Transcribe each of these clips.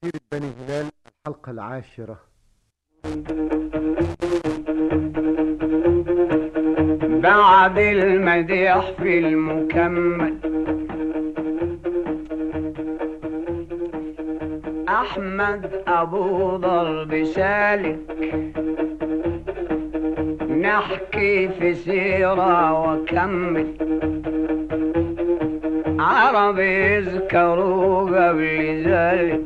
سيرة بني هلال الحلقة العاشرة بعد المديح في المكمل أحمد أبو ضرب سالك نحكي في سيرة وكمل عرب يذكروا قبل ذلك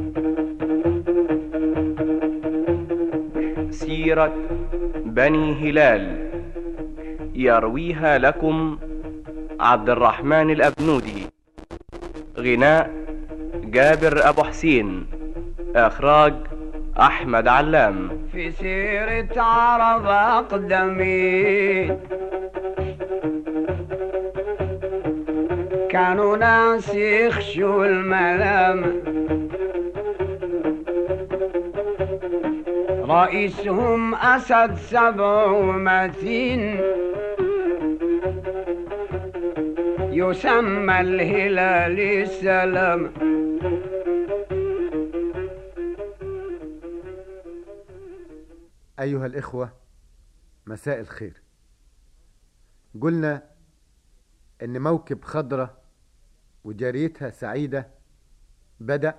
سيرة بني هلال يرويها لكم عبد الرحمن الأبنودي غناء جابر أبو حسين إخراج أحمد علام في سيرة عرب أقدمين كانوا ناس يخشوا الملامة رئيسهم أسد سبع ومتين يسمى الهلال السلام أيها الإخوة مساء الخير قلنا إن موكب خضرة وجاريتها سعيدة بدأ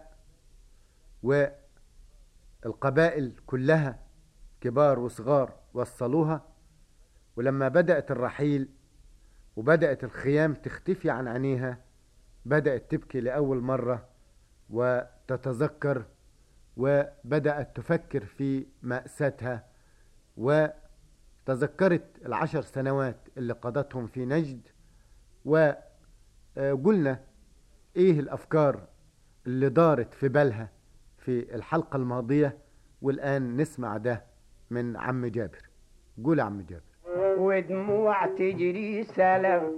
والقبائل كلها كبار وصغار وصلوها ولما بدأت الرحيل وبدأت الخيام تختفي عن عينيها بدأت تبكي لأول مرة وتتذكر وبدأت تفكر في مأساتها وتذكرت العشر سنوات اللي قضتهم في نجد وقلنا ايه الافكار اللي دارت في بالها في الحلقة الماضية والآن نسمع ده من عم جابر قول يا عم جابر ودموع تجري سلام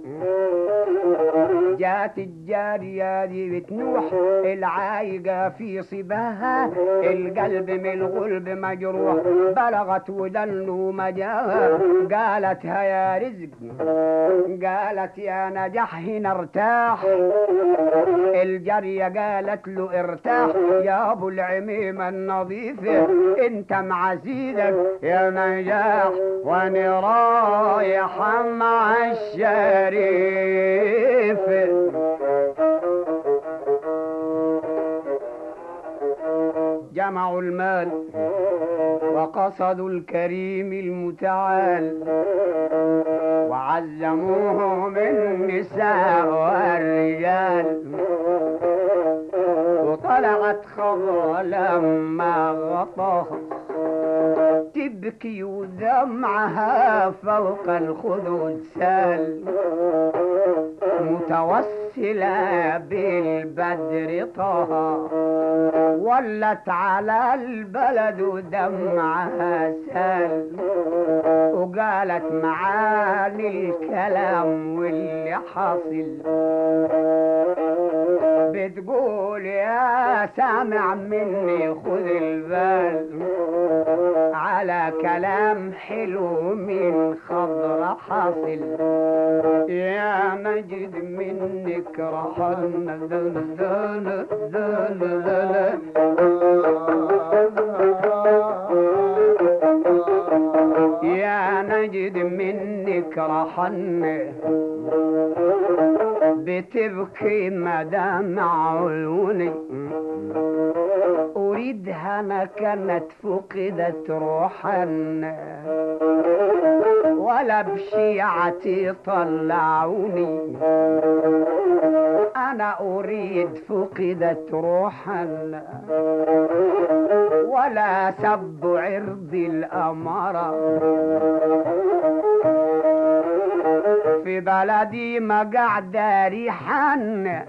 جات الجارية دي بتنوح العايقة في صباها القلب من الغلب مجروح بلغت ودنه مجاها قالت يا رزق قالت يا نجح هنا ارتاح الجارية قالت له ارتاح يا ابو العميمة النظيفة انت مع سيدك يا نجاح وانا رايح مع الشريف جمعوا المال وقصدوا الكريم المتعال وعزموه بالنساء والرجال وطلعت خضرة لما غطاها تبكي ودمعها فوق الخدود سال متوسلة بالبدر طه ولت على البلد ودمعها سال وقالت معاني الكلام واللي حاصل بتقول يا سامع مني خذ البال على كلام حلو من خضر حاصل يا مجد منك رحلنا دل دل دل دل يا نجد منك رحلنا بتبكي مدامع عيوني أريدها ما كانت فقدت روحا ولا بشيعتي طلعوني أنا أريد فقدت روحا ولا سب عرض الأمارة في بلدي ما قاعدة ريحان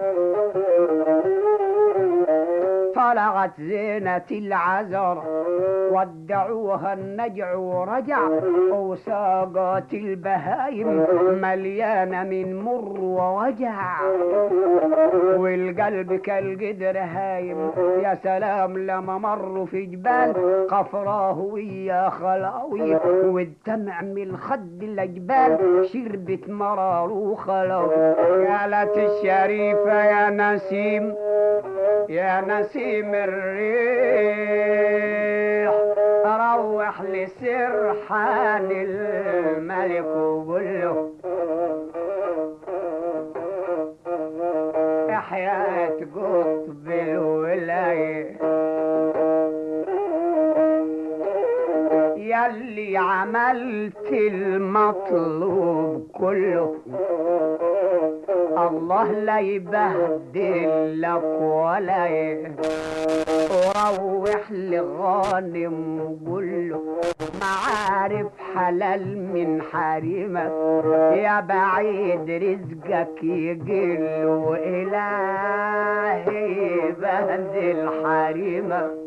طلعت زينة العذر ودعوها النجع ورجع وساقات البهايم مليانة من مر ووجع والقلب كالقدر هايم يا سلام لما مروا في جبال قفراه ويا خلاوي والدمع من الخد الأجبال شربت مرار وخلاوي قالت الشريفة يا نسيم يا نسيم الريح روح لسرحان الملك وقول له حياة قطب الولاية يلي عملت المطلوب كله الله لا يبهدل لك ولا ي- وروح لغانم وقول له معارف حلال من حريمك يا بعيد رزقك يقل وإلهي يبهدل حريمك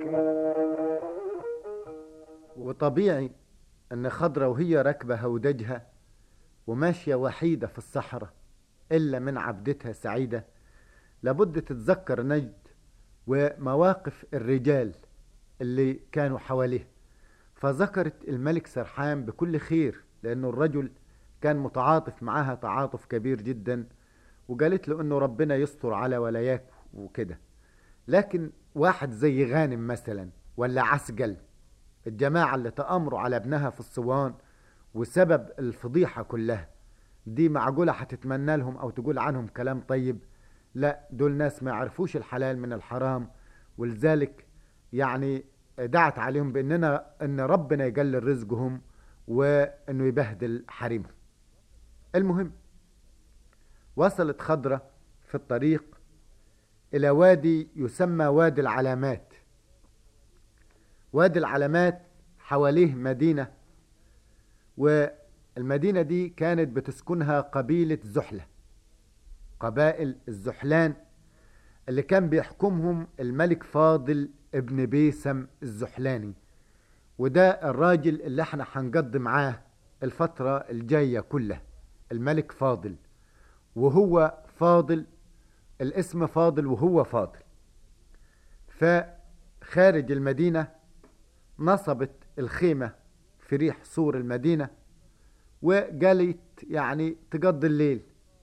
وطبيعي ان خضرة وهي راكبة هودجها وماشية وحيدة في الصحراء الا من عبدتها سعيدة لابد تتذكر نجد ومواقف الرجال اللي كانوا حواليه فذكرت الملك سرحان بكل خير لانه الرجل كان متعاطف معاها تعاطف كبير جدا وقالت له انه ربنا يستر على ولاياك وكده لكن واحد زي غانم مثلا ولا عسجل الجماعة اللي تأمروا على ابنها في الصوان وسبب الفضيحة كلها دي معقولة هتتمنى لهم أو تقول عنهم كلام طيب لا دول ناس ما يعرفوش الحلال من الحرام ولذلك يعني دعت عليهم بأننا أن ربنا يقلل رزقهم وأنه يبهدل حريمهم المهم وصلت خضرة في الطريق إلى وادي يسمى وادي العلامات وادي العلامات حواليه مدينة والمدينة دي كانت بتسكنها قبيلة زحلة قبائل الزحلان اللي كان بيحكمهم الملك فاضل ابن بيسم الزحلاني وده الراجل اللي احنا هنقضي معاه الفترة الجاية كلها الملك فاضل وهو فاضل الاسم فاضل وهو فاضل فخارج المدينة نصبت الخيمة في ريح سور المدينة وقالت يعني تقضي الليل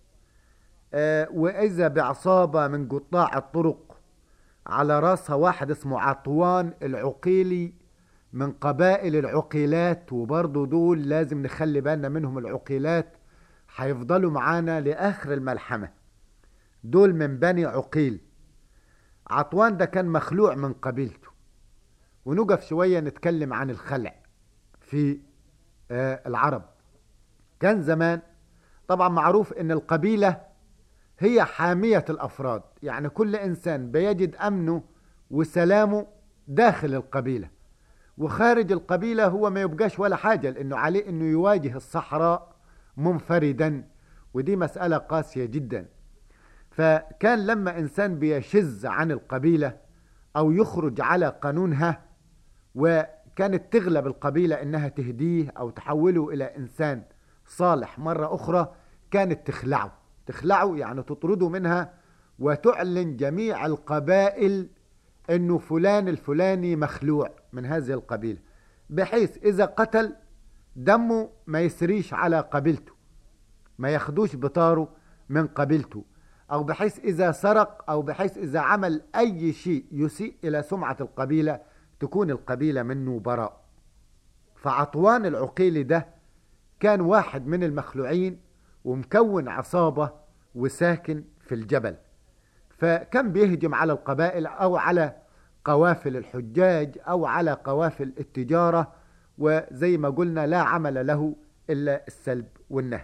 آه وإذا بعصابة من قطاع الطرق على راسها واحد اسمه عطوان العقيلي من قبائل العقيلات وبرضه دول لازم نخلي بالنا منهم العقيلات هيفضلوا معانا لآخر الملحمة دول من بني عقيل عطوان ده كان مخلوع من قبيلته ونقف شوية نتكلم عن الخلع في آه العرب كان زمان طبعا معروف ان القبيلة هي حامية الافراد يعني كل انسان بيجد امنه وسلامه داخل القبيلة وخارج القبيلة هو ما يبقاش ولا حاجة لانه عليه انه يواجه الصحراء منفردا ودي مسألة قاسية جدا فكان لما انسان بيشز عن القبيلة او يخرج على قانونها وكانت تغلب القبيلة انها تهديه او تحوله الى انسان صالح مرة اخرى كانت تخلعه تخلعه يعني تطرده منها وتعلن جميع القبائل انه فلان الفلاني مخلوع من هذه القبيلة بحيث اذا قتل دمه ما يسريش على قبيلته ما ياخدوش بطاره من قبيلته او بحيث اذا سرق او بحيث اذا عمل اي شيء يسيء الى سمعة القبيلة تكون القبيلة منه براء فعطوان العقيلي ده كان واحد من المخلوعين ومكون عصابة وساكن في الجبل فكان بيهجم على القبائل او على قوافل الحجاج او على قوافل التجارة وزي ما قلنا لا عمل له الا السلب والنهب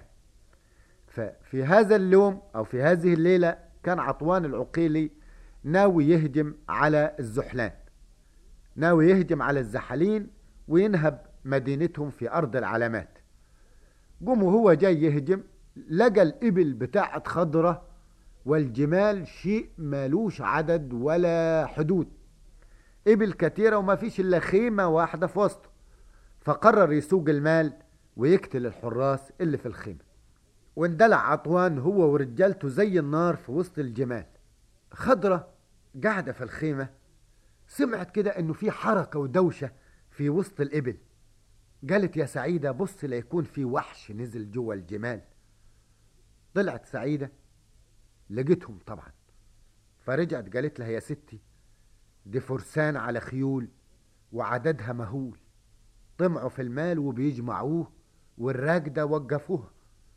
ففي هذا اليوم او في هذه الليلة كان عطوان العقيلي ناوي يهجم على الزحلان ناوي يهجم على الزحلين وينهب مدينتهم في ارض العلامات قوم وهو جاي يهجم لقى الابل بتاعت خضرة والجمال شيء مالوش عدد ولا حدود ابل كتيرة وما فيش الا خيمة واحدة في وسطه فقرر يسوق المال ويقتل الحراس اللي في الخيمة واندلع عطوان هو ورجالته زي النار في وسط الجمال خضرة قاعدة في الخيمة سمعت كده انه في حركة ودوشة في وسط الابل قالت يا سعيدة بص ليكون في وحش نزل جوا الجمال طلعت سعيدة لقيتهم طبعا فرجعت قالت لها يا ستي دي فرسان على خيول وعددها مهول طمعوا في المال وبيجمعوه والراكدة وقفوها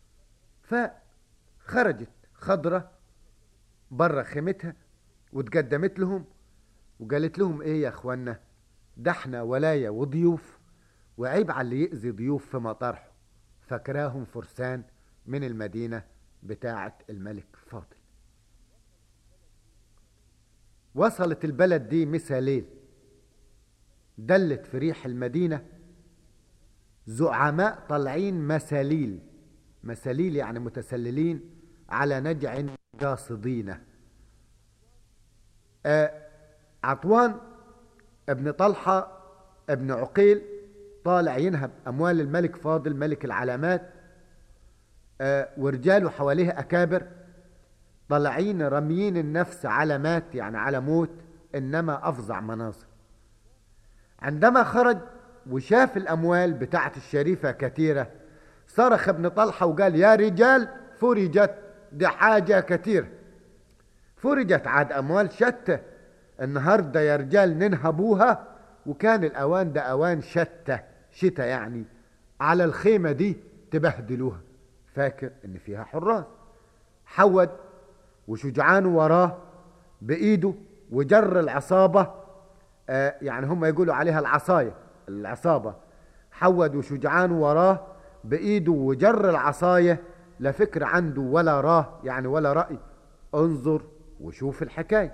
فخرجت خضرة بره خيمتها وتقدمت لهم وقالت لهم ايه يا اخوانا ده احنا ولاية وضيوف وعيب على اللي يأذي ضيوف في مطارحه فاكراهم فرسان من المدينة بتاعة الملك فاضل وصلت البلد دي مثالين دلت في ريح المدينة زعماء طالعين مساليل مساليل يعني متسللين على نجع قاصدين آه عطوان ابن طلحة ابن عقيل طالع ينهب أموال الملك فاضل ملك العلامات آه ورجاله حواليه أكابر طالعين رميين النفس على مات يعني على موت إنما أفظع مناظر عندما خرج وشاف الأموال بتاعت الشريفة كثيرة صرخ ابن طلحة وقال يا رجال فرجت دي حاجة كثيرة فرجت عاد أموال شتى النهاردة يا رجال ننهبوها وكان الأوان ده أوان شتى شتى يعني على الخيمة دي تبهدلوها فاكر إن فيها حراس حود وشجعان وراه بإيده وجر العصابة آه يعني هم يقولوا عليها العصاية العصابة حود وشجعان وراه بإيده وجر العصاية لا فكر عنده ولا راه يعني ولا رأي انظر وشوف الحكاية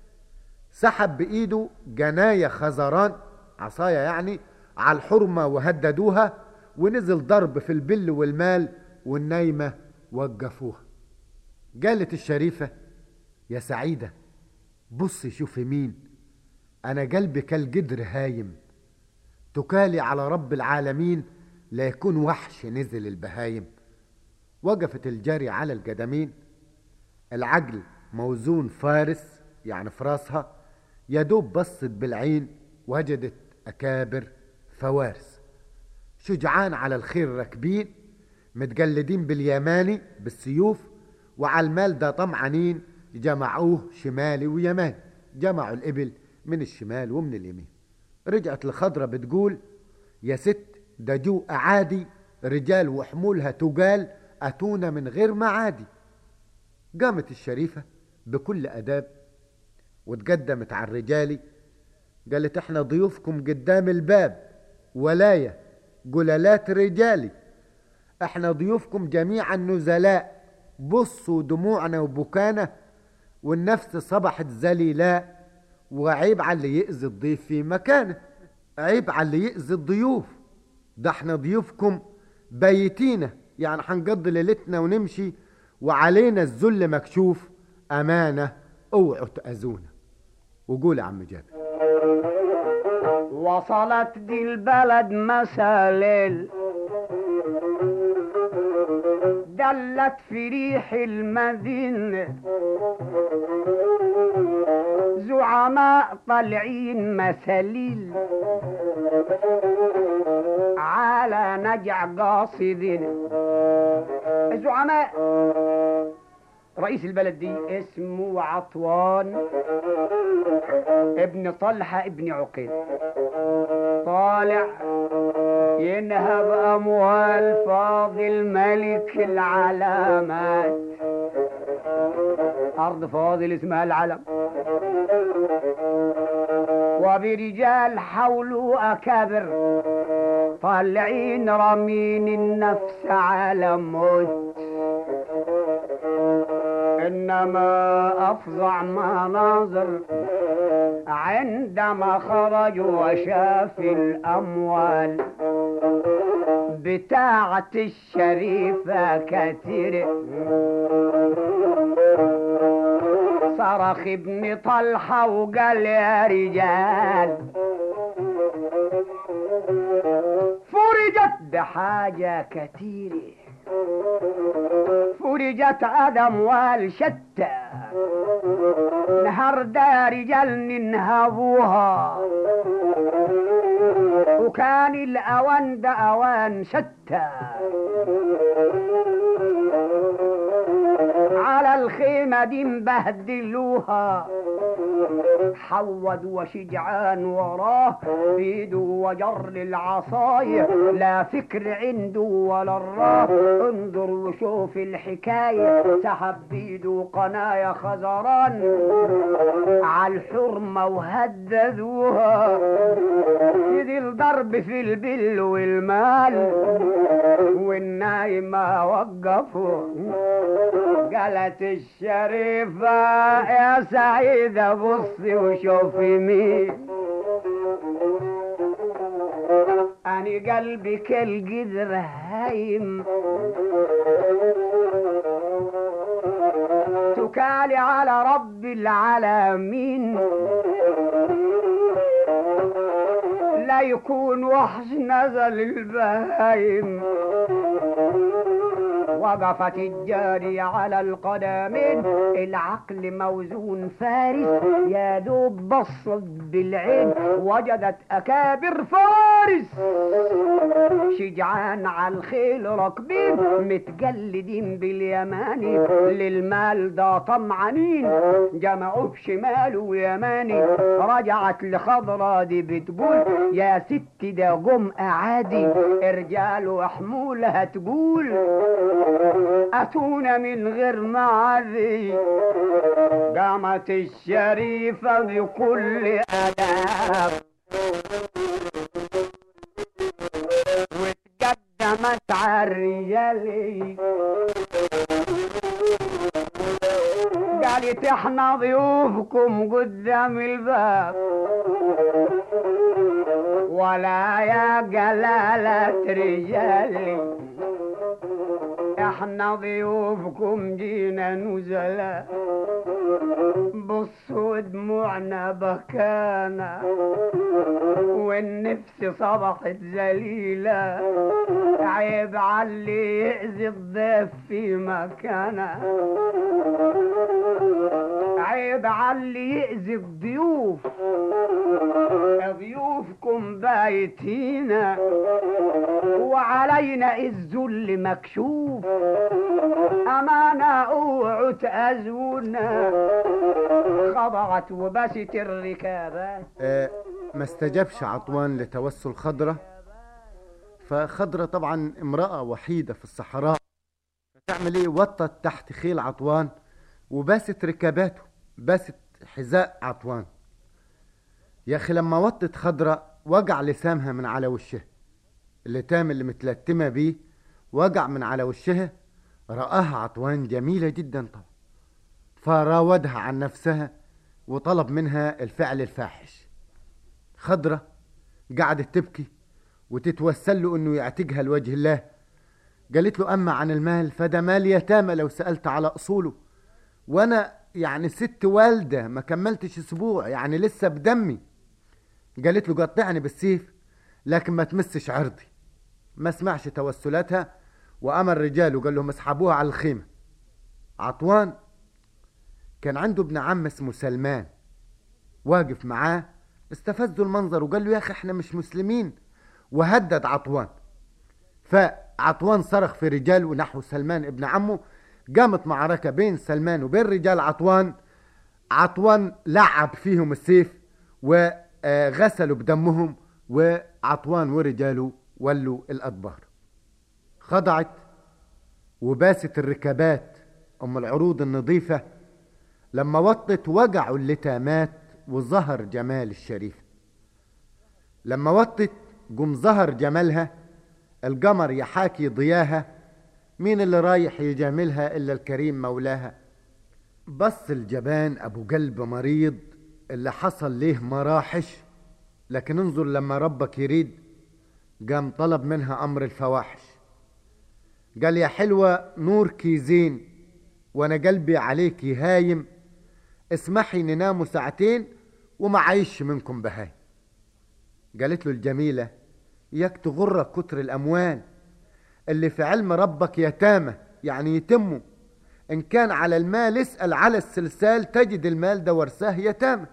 سحب بإيده جناية خزران عصاية يعني على الحرمة وهددوها ونزل ضرب في البل والمال والنايمة وقفوها قالت الشريفة يا سعيدة بصي شوفي مين أنا قلبي كالجدر هايم تكالي على رب العالمين لا يكون وحش نزل البهايم وقفت الجري على القدمين العجل موزون فارس يعني في راسها يا دوب بصت بالعين وجدت أكابر فوارس شجعان على الخير راكبين متجلدين باليماني بالسيوف وعلى المال ده طمعانين جمعوه شمالي ويماني جمعوا الإبل من الشمال ومن اليمين رجعت الخضرة بتقول يا ست ده جو أعادي رجال وحمولها تجال أتونا من غير معادي قامت الشريفة بكل أداب وتقدمت على الرجالي قالت احنا ضيوفكم قدام الباب ولاية جلالات رجالي احنا ضيوفكم جميعا نزلاء بصوا دموعنا وبكانا والنفس صبحت ذليلاء وعيب على اللي يأذي الضيف في مكانه عيب على اللي يأذي الضيوف ده احنا ضيوفكم بيتينا يعني هنقضي ليلتنا ونمشي وعلينا الذل مكشوف أمانة اوعوا تأذونا وقول يا عم جابر وصلت دي البلد مسالل دلت في ريح المدينة زعماء طالعين مساليل على نجع قاصدين الزعماء رئيس البلد دي اسمه عطوان ابن طلحة ابن عقيل طالع ينهب أموال فاضل ملك العلامات أرض فاضل اسمها العلم وبرجال حوله أكابر طالعين رامين النفس على موت إنما أفظع مناظر عندما خرج وشاف الأموال بتاعة الشريفة كتير صرخ ابن طلحة وقال يا رجال فرجت بحاجة كتيره فرجت أموال شتى نهر دا رجال ننهبوها وكان الأوان ده أوان شتى على الخيمة دي مبهدلوها حود وشجعان وراه بيده وجر العصاية لا فكر عنده ولا الراه انظر وشوف الحكاية سحب بيده قنايا خزران عالحرمة وهددوها يدي الضرب في البل والمال والنايمة وقفوا قالت الشريفة يا سعيدة بصي وشوفي مين أني قلبي كالقدر هايم تكالي على رب العالمين لا يكون وحش نزل البهايم وقفت الجارية على القدمين العقل موزون فارس يا دوب بصت بالعين وجدت أكابر فارس شجعان على الخيل راكبين متجلدين باليماني للمال ده طمعانين جمعوه شمال ويماني رجعت لخضرة دي بتقول يا ست ده جم أعادي رجال وحمولها تقول أتونا من غير معذي قامت الشريفة بكل أداب وتقدمت على الرجال قالت احنا ضيوفكم قدام الباب ولا يا جلالة رجالي احنا ضيوفكم جينا نزلاء بصوا دموعنا بكانا والنفس صبحت ذليلة عيب علي يأذي الضيف في مكانه عيب علي يأذي الضيوف ضيوفكم بايتينا وعلينا الذل مكشوف أمانة اوعوا تأذونا خضعت وبست الركابات آه، ما استجابش عطوان لتوسل خضرة فخضرة طبعا امرأة وحيدة في الصحراء فتعمل ايه وطت تحت خيل عطوان وباست ركاباته باست حذاء عطوان يا اخي لما وطت خضرة وجع لسامها من على وشها اللتام اللي متلتمة بيه وجع من على وشها رآها عطوان جميلة جدا طبعا فراودها عن نفسها وطلب منها الفعل الفاحش خضرة قعدت تبكي وتتوسل له انه يعتقها لوجه الله قالت له اما عن المال فده مال يتامى لو سألت على اصوله وانا يعني ست والدة ما كملتش اسبوع يعني لسه بدمي قالت له قطعني بالسيف لكن ما تمسش عرضي ما سمعش توسلاتها وامر رجاله قال لهم اسحبوها على الخيمة عطوان كان عنده ابن عم اسمه سلمان واقف معاه استفزوا المنظر وقال له يا اخي احنا مش مسلمين وهدد عطوان فعطوان صرخ في رجال ونحو سلمان ابن عمه قامت معركة بين سلمان وبين رجال عطوان عطوان لعب فيهم السيف وغسلوا بدمهم وعطوان ورجاله ولوا الأدبار خضعت وباست الركابات أم العروض النظيفة لما وطت وجعوا اللتامات وظهر جمال الشريف لما وطت قم ظهر جمالها القمر يحاكي ضياها مين اللي رايح يجاملها إلا الكريم مولاها بص الجبان أبو قلب مريض اللي حصل ليه مراحش لكن انظر لما ربك يريد قام طلب منها أمر الفواحش قال يا حلوة نوركي زين وانا قلبي عليكي هايم اسمحي نناموا ساعتين وما عايش منكم بهاي قالت له الجميلة ياك تغرك كتر الأموال اللي في علم ربك يتامى يعني يتموا إن كان على المال اسأل على السلسال تجد المال ده ورثاه يتامى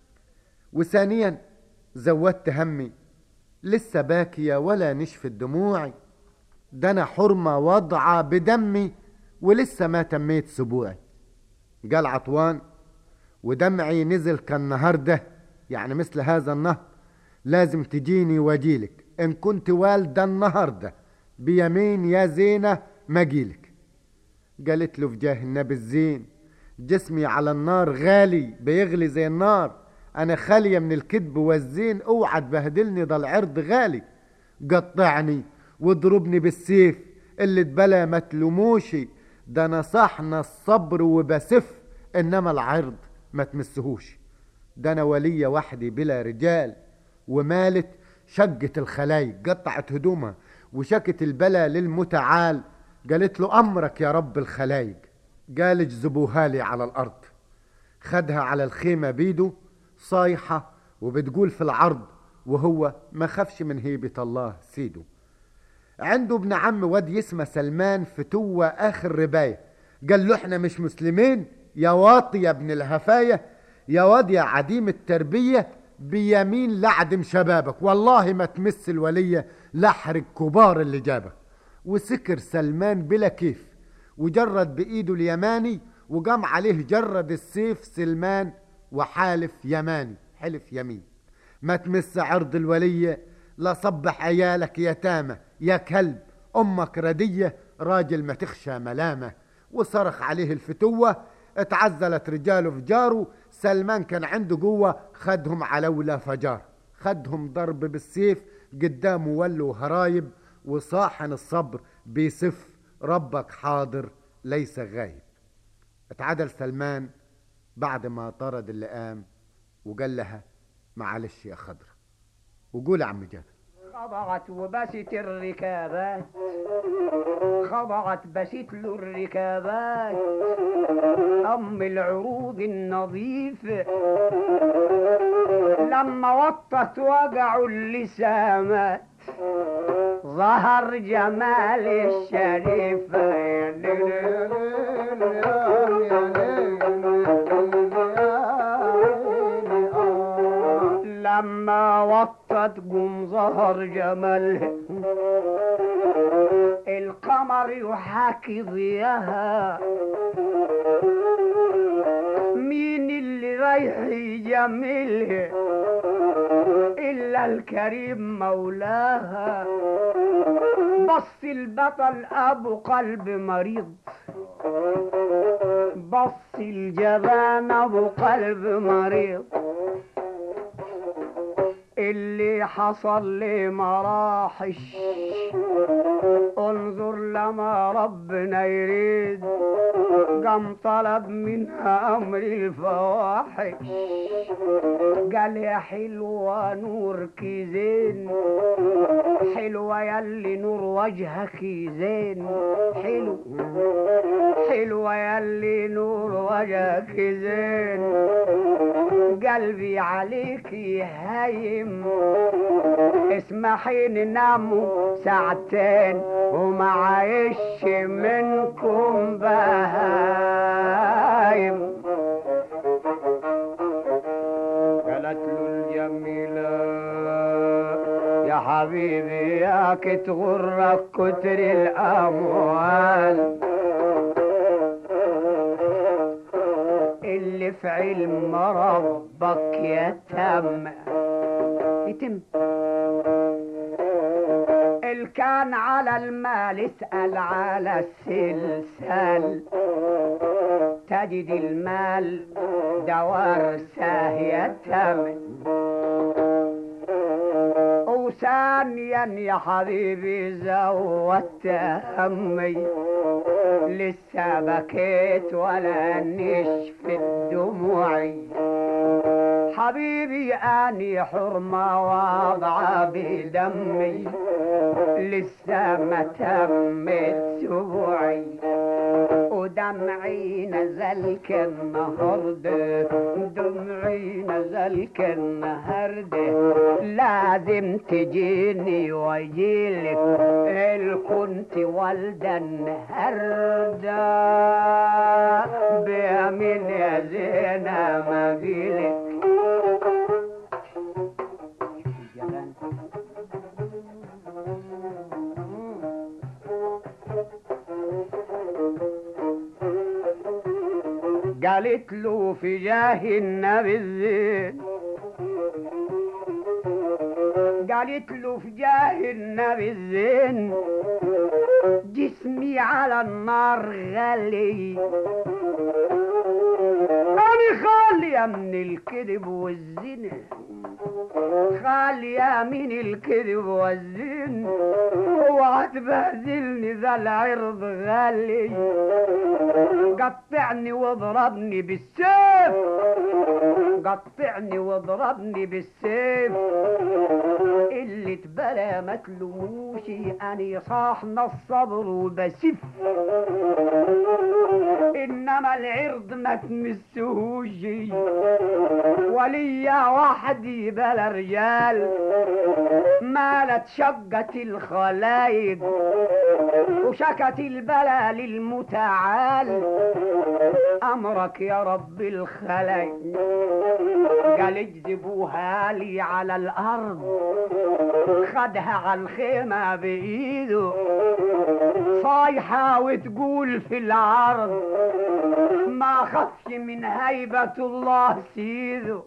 وثانيا زودت همي لسه باكية ولا نشفت دموعي ده أنا حرمة وضعة بدمي ولسه ما تميت سبوعي قال عطوان ودمعي نزل كالنهارده يعني مثل هذا النهر لازم تجيني واجيلك ان كنت والدة النهارده بيمين يا زينة ما جيلك قالت له في جاه النبي الزين جسمي على النار غالي بيغلي زي النار انا خالية من الكذب والزين اوعى تبهدلني ده العرض غالي قطعني واضربني بالسيف اللي اتبلى ما تلوموشي ده نصحنا الصبر وبسف انما العرض ما تمسهوش ده انا ولية وحدي بلا رجال ومالت شقت الخلايق قطعت هدومها وشكت البلا للمتعال قالت له امرك يا رب الخلايق قال اجذبوها لي على الارض خدها على الخيمة بيده صايحة وبتقول في العرض وهو ما خافش من هيبة الله سيده عنده ابن عم واد يسمى سلمان فتوة اخر رباية قال له احنا مش مسلمين يا واطي يا ابن الهفاية يا واد يا عديم التربية بيمين لعدم شبابك والله ما تمس الولية لحر الكبار اللي جابك وسكر سلمان بلا كيف وجرد بإيده اليماني وقام عليه جرد السيف سلمان وحالف يماني حلف يمين ما تمس عرض الولية لا صبح عيالك يتامى يا كلب أمك ردية راجل ما تخشى ملامة وصرخ عليه الفتوة اتعزلت رجاله في جاره سلمان كان عنده قوة خدهم على ولا فجار خدهم ضرب بالسيف قدامه ولوا هرايب وصاحن الصبر بيسف ربك حاضر ليس غايب اتعدل سلمان بعد ما طرد اللي قام وقال لها معلش يا خضرة وقول يا عم جابر خضعت وبست الركابات خضعت بست له الركابات أم العروض النظيف لما وطت وجعوا اللسامات ظهر جمال الشريف لما وطت قم ظهر جمالها القمر يحاكي ضياها مين اللي رايح يجملها إلا الكريم مولاها بص البطل أبو قلب مريض بص الجبان أبو قلب مريض اللي حصل لي مراحش انظر لما ربنا يريد قام طلب منها امر الفواحش قال يا حلوة نورك زين حلوة يلي نور وجهك زين حلو حلوة يلي نور وجهك زين قلبي عليك هايم اسمحي نناموا ساعتين وما عايش منكم بهايم قالت له الجميلة يا حبيبي ياك تغرك كتر الأموال اللي في علم ربك يتم يتم اللي كان على المال اسأل على السلسال تجد المال دوارسه يتم وثانيا يا حبيبي زودت همي لسه بكيت ولا نشفت دموعي حبيبي اني حرمة واضعة بدمي لسه ما تمت سبوعي ودمعي نزل النهارده دمعي نزل النهارده لازم تجيني واجيلك اللي كنت والده النهارده بيمين يا زينة ما جيلك قالت له في جاه النبي الزين قالت له في جاه النبي الزين جسمي على النار غالي أنا خالية من الكذب والزنا خالية من الكذب والزنا اوعى تبهدلني ذا العرض غالي قطعني واضربني بالسيف قطعني واضربني بالسيف اللي تبلا ما تلوموشي اني صاحنا الصبر وبسف انما العرض ما تمسهوش وليا وحدي بلا رجال مالت شقت الخلايق وشكت البلا للمتعال امرك يا رب الخلايق قال اجذبوها لي على الارض خدها على الخيمة بايده صايحة وتقول في العرض ما خفش من هيبة الله سيده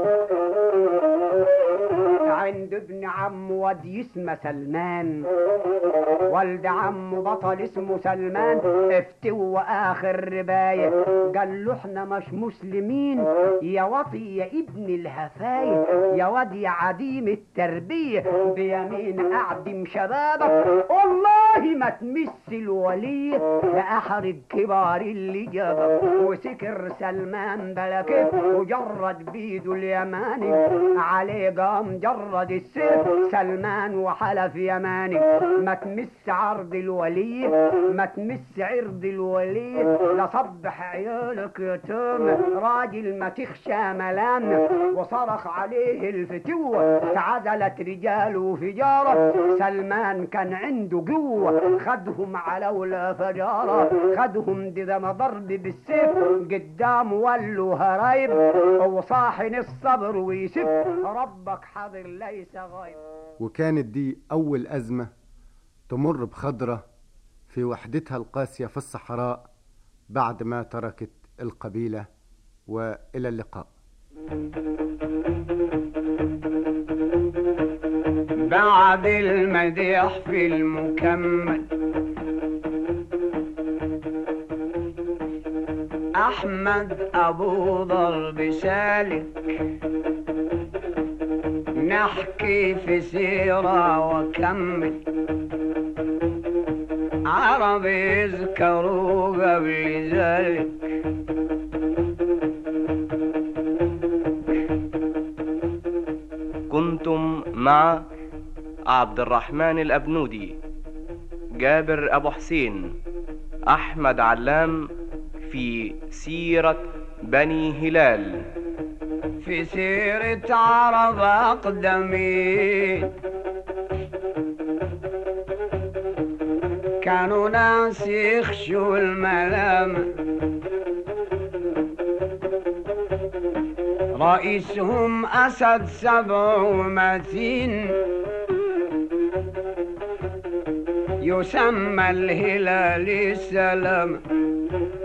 عند ابن عم ودي اسمه سلمان والد عم بطل اسمه سلمان افتوا اخر رباية قال له احنا مش مسلمين يا وطي يا ابن الهفاية يا واد يا عديم التربية بيمين اعدم شبابك والله ما تمس الولي لأحرج كبار اللي جابك وسكر سلمان بلا كيف وجرد بيده اليماني عليه قام جرد السيف سلمان وحلف يماني ما تمس عرض الولي ما تمس عرض الولي لصبح عيالك يتم راجل ما تخشى ملام وصرخ عليه الفتوة تعدلت رجال وفجارة سلمان كان عنده قوة خدهم على ولا فجارة خدهم دم ضرب بالسيف قدام ولوا هرايب وصاحن الصبر ويسف ربك حاضر ليس غايب وكانت دي أول أزمة تمر بخضرة في وحدتها القاسية في الصحراء بعد ما تركت القبيلة وإلى اللقاء بعد المديح في المكمل أحمد أبو ضرب سالك نحكي في سيرة وكمل عرب يذكروا قبل ذلك كنتم مع عبد الرحمن الأبنودي جابر أبو حسين أحمد علام في سيرة بني هلال في سيرة عرب أقدمين كانوا ناس يخشوا الملام رئيسهم أسد سبع ومتين يسمى الهلال السلام